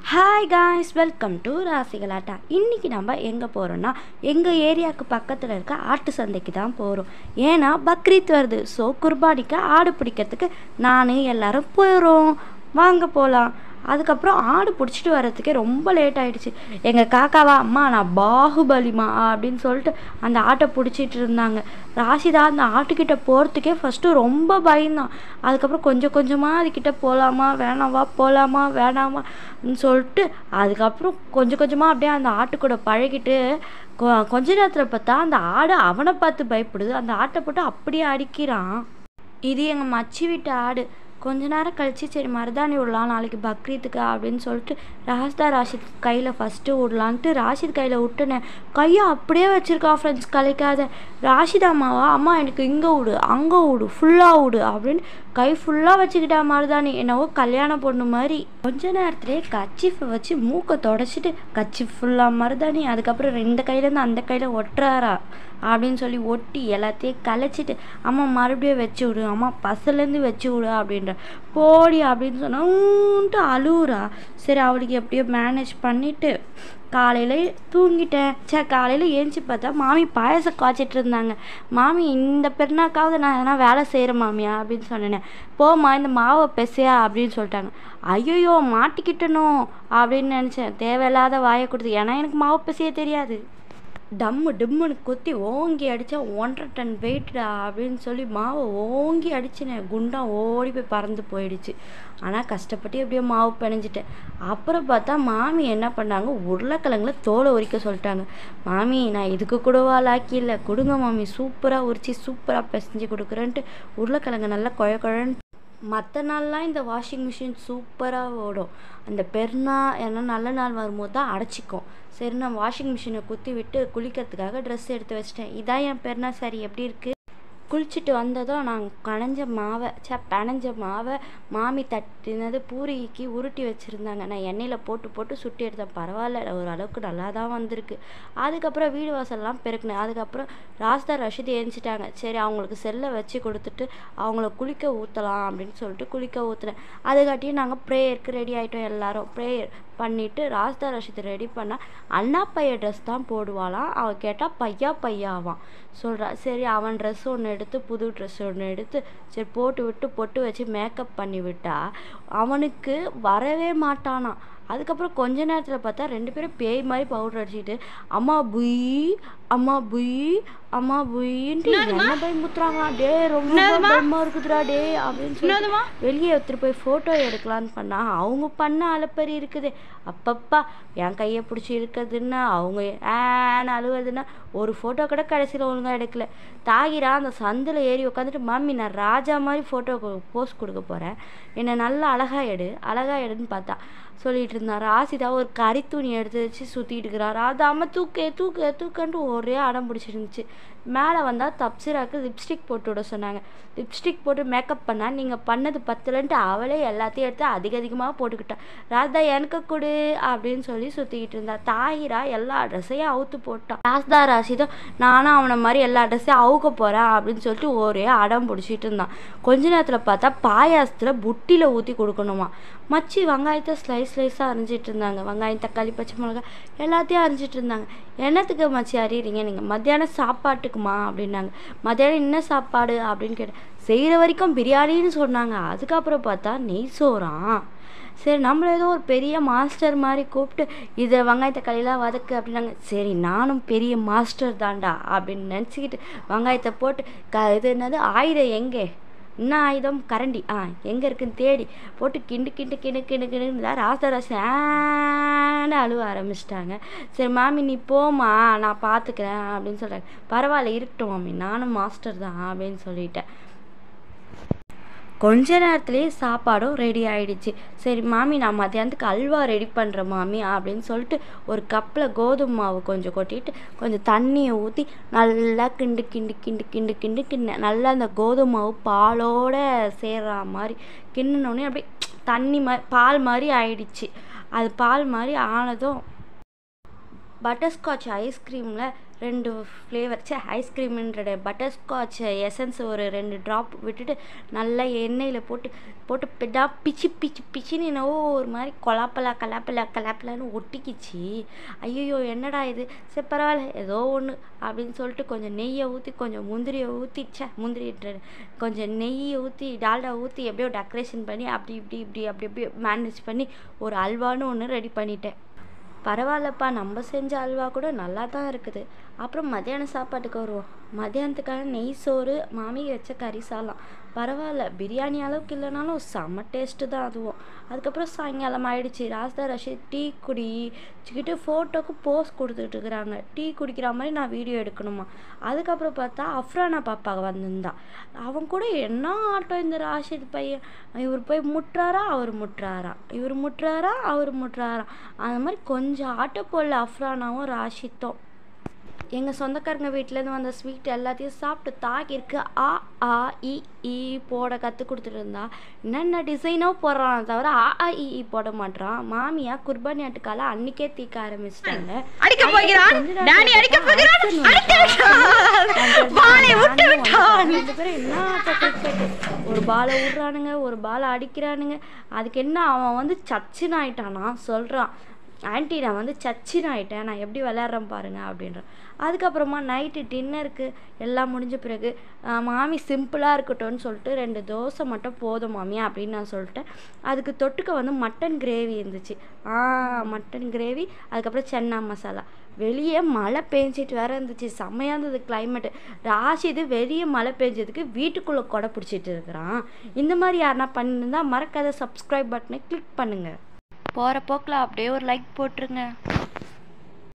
hi guys welcome to ராசிகளாட்டா இன்றைக்கி நம்ம எங்கே போகிறோன்னா எங்கள் ஏரியாவுக்கு பக்கத்தில் இருக்க ஆட்டு சந்தைக்கு தான் போகிறோம் ஏன்னா பக்ரீத் வருது ஸோ குர்பானிக்கு ஆடு பிடிக்கிறதுக்கு நான் எல்லாரும் போயிடும் வாங்க போகலாம் அதுக்கப்புறம் ஆடு பிடிச்சிட்டு வர்றதுக்கே ரொம்ப லேட் ஆயிடுச்சு எங்கள் காக்காவா அம்மா நான் பாகுபலிமா அப்படின்னு சொல்லிட்டு அந்த ஆட்டை பிடிச்சிட்டு இருந்தாங்க ராசிதா அந்த ஆட்டுக்கிட்ட போகிறதுக்கே ஃபஸ்ட்டு ரொம்ப பயந்தான் அதுக்கப்புறம் கொஞ்சம் கொஞ்சமாக அதுக்கிட்ட போகலாமா வேணாவா போகலாமா வேணாமான்னு சொல்லிட்டு அதுக்கப்புறம் கொஞ்சம் கொஞ்சமாக அப்படியே அந்த ஆட்டு கூட பழகிட்டு கொ- கொஞ்ச நேரத்தில் பார்த்தா அந்த ஆடு அவனை பார்த்து பயப்படுது அந்த ஆட்டை போட்டு அப்படியே அடிக்கிறான் இது எங்கள் மச்சி வீட்டு ஆடு கொஞ்ச நேரம் கழிச்சு சரி மருதாணி விடலாம் நாளைக்கு பக்ரீத்துக்கு அப்படின்னு சொல்லிட்டு ராஸ்தா ராஷித் கையில் ஃபஸ்ட்டு விடலான்ட்டு ராஷித் கையில் விட்டுனேன் கையை அப்படியே வச்சிருக்கா ஃப்ரெண்ட்ஸ் கலைக்காத ராஷித் அம்மாவா அம்மா எனக்கு இங்கே விடு அங்கே விடு ஃபுல்லாக விடு அப்படின்னு கை ஃபுல்லாக வச்சுக்கிட்டா மருதாணி என்னவோ கல்யாண பொண்ணு மாதிரி கொஞ்ச நேரத்துலேயே கச்சிஃபை வச்சு மூக்கை தொடச்சிட்டு கச்சி ஃபுல்லாக மருதாணி அதுக்கப்புறம் ரெண்டு கையிலேருந்து அந்த கையில் ஒட்டுறாரா அப்படின்னு சொல்லி ஒட்டி எல்லாத்தையும் கலைச்சிட்டு அம்மா மறுபடியும் வச்சு விடு அம்மா பசலேருந்து வச்சு விடு அப்படின்ற போடி அப்படின்னு சொன்னான்ட்டு அழுவுறா சரி அவளுக்கு எப்படியோ மேனேஜ் பண்ணிட்டு காலையில் தூங்கிட்டேன் சே காலையில் ஏஞ்சி பார்த்தா மாமி பாயசம் காய்ச்சிட்டு இருந்தாங்க மாமி இந்த பெருநாக்காவது நான் எதனா வேலை செய்கிறேன் மாமியா அப்படின்னு சொன்னேன் போம்மா இந்த மாவை பெசையா அப்படின்னு சொல்லிட்டாங்க ஐயோ மாட்டிக்கிட்டனோ அப்படின்னு நினச்சேன் தேவையில்லாத வாயை கொடுத்து ஏன்னா எனக்கு மாவு பெசைய தெரியாது டம்மு டிம்முன்னு குத்தி ஓங்கி அடித்தா ஒன்றரை டன் வெயிட்டா அப்படின்னு சொல்லி மாவை ஓங்கி அடிச்சினேன் குண்டா ஓடி போய் பறந்து போயிடுச்சு ஆனால் கஷ்டப்பட்டு எப்படியோ மாவு பிணைஞ்சிட்டேன் அப்புறம் பார்த்தா மாமி என்ன பண்ணாங்க உருளைக்கிழங்குல தோலை உரிக்க சொல்லிட்டாங்க மாமி நான் இதுக்கு கூடவா லாக்கி இல்லை கொடுங்க மாமி சூப்பராக உரிச்சு சூப்பராக பிசைஞ்சு கொடுக்குறேன்ட்டு உருளைக்கிழங்கு நல்லா குழ குழன்னு மற்ற நாள்லாம் இந்த வாஷிங் மிஷின் சூப்பராக ஓடும் அந்த பெருநா ஏன்னா நல்ல நாள் வரும்போது தான் அடைச்சிக்கும் சரி நான் வாஷிங் மிஷினை குத்தி விட்டு குளிக்கிறதுக்காக ட்ரெஸ் எடுத்து வச்சிட்டேன் இதான் என் பெருநா சாரி எப்படி இருக்குது குளிச்சுட்டு வந்ததும் நான் கனைஞ்ச மாவை சே பனைஞ்ச மாவை மாமி தட்டினது பூரிக்கு உருட்டி வச்சுருந்தாங்க நான் எண்ணெயில் போட்டு போட்டு சுட்டி எடுத்தேன் பரவாயில்ல ஓரளவுக்கு நல்லா தான் வந்திருக்கு அதுக்கப்புறம் வீடு வாசல்லாம் பெருக்கினேன் அதுக்கப்புறம் ராஸ்தா ரஷித் ஏஞ்சிட்டாங்க சரி அவங்களுக்கு செல்லை வச்சு கொடுத்துட்டு அவங்கள குளிக்க ஊற்றலாம் அப்படின்னு சொல்லிட்டு குளிக்க ஊற்றுனேன் அதுக்காட்டியும் நாங்கள் ப்ரேயருக்கு ரெடி ஆகிட்டோம் எல்லாரும் ப்ரேயர் பண்ணிவிட்டு ராஸ்தா ரஷித் ரெடி பண்ணால் அண்ணா பைய ட்ரெஸ் தான் போடுவாளாம் அவள் கேட்டால் பையா பையாவான் சொல்கிறா சரி அவன் ட்ரெஸ் ஒன்று எடுத்து புது ட்ரெஸ் ஒன்று எடுத்து சரி போட்டு விட்டு பொட்டு வச்சு மேக்கப் பண்ணி விட்டா அவனுக்கு வரவே மாட்டானாம் அதுக்கப்புறம் கொஞ்ச நேரத்தில் பார்த்தா ரெண்டு பேரும் பேய் மாதிரி பவுடர் அடிச்சுக்கிட்டு அம்மா புய் அம்மா புய் அம்மா புயின்ட்டு என்ன பயமுத்துறாங்க டே ரொம்ப பயமா இருக்குதுடா டே அப்படின்னு சொல்லி வெளியே எடுத்துட்டு போய் ஃபோட்டோ எடுக்கலான்னு பண்ணா அவங்க பண்ண அலப்பறி இருக்குது அப்பப்பா என் கையை பிடிச்சி இருக்கிறதுன்னா அவங்க ஏன்னு அழுவதுன்னா ஒரு ஃபோட்டோ கூட கடைசியில் ஒழுங்கா எடுக்கல தாகிரா அந்த சந்தில் ஏறி உட்காந்துட்டு மம்மி நான் ராஜா மாதிரி ஃபோட்டோ போஸ்ட் கொடுக்க போகிறேன் என்னை நல்லா அழகா எடு அழகா எடுன்னு பார்த்தா சொல்லிட்டு இருந்தான் ராசிதா ஒரு கறி துணி எடுத்து வச்சு சுற்றிட்டு இருக்கிறா ராதா அம்மா தூக்கு தூக்கு தூக்கன்ட்டு ஒரே அடம் பிடிச்சிருந்துச்சு மேலே வந்தால் தப்சிராக்கு லிப்ஸ்டிக் போட்டு விட சொன்னாங்க லிப்ஸ்டிக் போட்டு மேக்கப் பண்ணா நீங்கள் பண்ணது பத்தலன்ட்டு அவளே எல்லாத்தையும் எடுத்து அதிக அதிகமாக போட்டுக்கிட்டா ராதா எனக்கு கொடு அப்படின்னு சொல்லி சுற்றிக்கிட்டு இருந்தா தாயிரா எல்லா ட்ரெஸ்ஸையும் அவுத்து போட்டான் ராஸ்தா ராசிதா நானும் அவனை மாதிரி எல்லா ட்ரெஸ்ஸையும் அவுக்க போகிறேன் அப்படின்னு சொல்லிட்டு ஒரே அடம் பிடிச்சிட்டு இருந்தான் கொஞ்ச நேரத்தில் பார்த்தா பாயாசத்தில் புட்டியில் ஊற்றி கொடுக்கணுமா மச்சி வெங்காயத்தை ஸ்லைஸ் ஸ்லைஸாக அரிஞ்சிட்டு இருந்தாங்க வெங்காயம் தக்காளி பச்சை மிளகாய் எல்லாத்தையும் அரிஞ்சிட்டு இருந்தாங்க என்னத்துக்கு மச்சி அறியறீங்க நீங்கள் மத்தியானம் சாப்பாட்டுக்குமா அப்படின்னாங்க மத்தியானம் என்ன சாப்பாடு அப்படின்னு கேட்டேன் செய்கிற வரைக்கும் பிரியாணின்னு சொன்னாங்க அதுக்கப்புறம் பார்த்தா நெய் சோறான் சரி நம்மள ஏதோ ஒரு பெரிய மாஸ்டர் மாதிரி கூப்பிட்டு இதை வெங்காய தக்காளிலாம் வதக்கு அப்படின்னாங்க சரி நானும் பெரிய மாஸ்டர் தான்டா அப்படின்னு நினச்சிக்கிட்டு வெங்காயத்தை போட்டு க இது என்னது ஆயுதம் எங்கே என்ன ஆயுதம் கரண்டி ஆ எங்கே இருக்குன்னு தேடி போட்டு கிண்டு கிண்டு கிண்டு கிண்டு கிண்டு தான் ராசராசி ஆன்னு அழுவ ஆரம்பிச்சிட்டாங்க சரி மாமி நீ போம்மா நான் பார்த்துக்கிறேன் அப்படின்னு சொல்கிறாங்க பரவாயில்ல இருக்கட்டும் மாமி நானும் மாஸ்டர் தான் அப்படின்னு சொல்லிட்டேன் கொஞ்ச நேரத்துலேயே சாப்பாடும் ரெடி ஆயிடுச்சு சரி மாமி நான் மத்தியானத்துக்கு அல்வா ரெடி பண்ணுறேன் மாமி அப்படின்னு சொல்லிட்டு ஒரு கப்பில் கோதுமை மாவு கொஞ்சம் கொட்டிட்டு கொஞ்சம் தண்ணியை ஊற்றி நல்லா கிண்டு கிண்டு கிண்டு கிண்டு கிண்டு கிண்ண நல்லா அந்த கோதுமை மாவு பாலோட சேர்ற மாதிரி கிண்டினோடனே அப்படியே தண்ணி மாதிரி பால் மாதிரி ஆயிடுச்சு அது பால் மாதிரி ஆனதும் பட்டர்ஸ்காட்ச் ஐஸ்கிரீமில் ரெண்டு ஃப்ளேவர் சே ஐஸ்கிரீம்ன்ற பட்டர்ஸ்காட்ச் எசன்ஸ் ஒரு ரெண்டு ட்ராப் விட்டுட்டு நல்லா எண்ணெயில் போட்டு போட்டு பெடா பிச்சு பிச்சு பிச்சுன்னு என்னவோ ஒரு மாதிரி கொலாப்பலா கலாப்பலா கலாப்பலான்னு ஒட்டிக்கிச்சு ஐயோ என்னடா இது சரி பரவாயில்ல ஏதோ ஒன்று அப்படின்னு சொல்லிட்டு கொஞ்சம் நெய்யை ஊற்றி கொஞ்சம் முந்திரியை ஊற்றி ச்சே முந்திரின்ற கொஞ்சம் நெய்யை ஊற்றி டால்டா ஊற்றி எப்படியோ டெக்கரேஷன் பண்ணி அப்படி இப்படி இப்படி அப்படி அப்படி மேனேஜ் பண்ணி ஒரு அல்வான்னு ஒன்று ரெடி பண்ணிட்டேன் பரவாயில்லப்பா நம்ம செஞ்ச அல்வா கூட நல்லா தான் இருக்குது அப்புறம் மத்தியான சாப்பாட்டுக்கு வருவோம் மத்தியானத்துக்காக நெய் சோறு மாமி வச்ச கறி சாதம் பரவாயில்ல பிரியாணி அளவுக்கு இல்லைனாலும் செம்ம டேஸ்ட்டு தான் அதுவும் அதுக்கப்புறம் சாயங்காலம் ஆயிடுச்சு ராஸ்தா ரஷீத் டீ குடிச்சுக்கிட்டு ஃபோட்டோக்கு போஸ் கொடுத்துட்டு இருக்கிறாங்க டீ குடிக்கிற மாதிரி நான் வீடியோ எடுக்கணுமா அதுக்கப்புறம் பார்த்தா அஃப்ரானா பாப்பா வந்திருந்தா அவன் கூட என்ன ஆட்டம் இந்த ராஷித் பையன் இவர் போய் முட்டுறாரா அவர் முட்டுறாரா இவர் முட்டுறாரா அவர் முட்டுறாரா அந்த மாதிரி கொஞ்சம் ஆட்டம் போடல அஃப்ரானாவும் ராஷித்தும் எங்கள் சொந்தக்காரங்க வீட்டிலேருந்து வந்த ஸ்வீட் எல்லாத்தையும் சாப்பிட்டு தாக்கியிருக்கு ஆ ஆ இ ஈ போட கற்றுக் கொடுத்துட்டு இருந்தா என்னென்ன டிசைனோ போடுறான் தவிர ஆ ஆ இ ஈ போட மாட்றான் மாமியா குர்பானி ஆட்டுக்கால அன்னைக்கே தீக்க ஆரம்பிச்சிட்டாங்க அடிக்க போகிறான் டானி அடிக்க போகிறான் அடித்து விட்டான் பாலை விட்டு விட்டான் ரெண்டு பேரும் என்ன ஆட்டம் கிரிக்கெட் ஒரு பாலை விடுறானுங்க ஒரு பாலை அடிக்கிறானுங்க அதுக்கு என்ன அவன் வந்து சச்சின் ஆயிட்டானா சொல்கிறான் ஆன்ட்டி நான் வந்து சச்சின் ஆயிட்டேன் நான் எப்படி விளையாடுறேன் பாருங்க அப்படின்றான் அதுக்கப்புறமா நைட்டு டின்னருக்கு எல்லாம் முடிஞ்ச பிறகு ஆஹ், மாமி சிம்பிளாக இருக்கட்டும்னு சொல்லிட்டு ரெண்டு தோசை மட்டும் போதும் மாமி அப்படின்னு நான் சொல்லிட்டேன் அதுக்கு தொட்டுக்க வந்து மட்டன் கிரேவி இருந்துச்சு ஆ மட்டன் கிரேவி அதுக்கப்புறம் சென்னா மசாலா வெளியே மழை பெஞ்சிட்டு வேற இருந்துச்சு செம்மையாக இருந்தது கிளைமேட்டு ராஷிது வெளியே மழை பெஞ்சதுக்கு வீட்டுக்குள்ளே கொடை பிடிச்சிட்டு இருக்கிறான் இந்த மாதிரி யாருனா பண்ணியிருந்தா மறக்காத சப்ஸ்கிரைப் பட்டனை கிளிக் பண்ணுங்கள் போகிற போக்கில் அப்படியே ஒரு லைக் போட்டுருங்க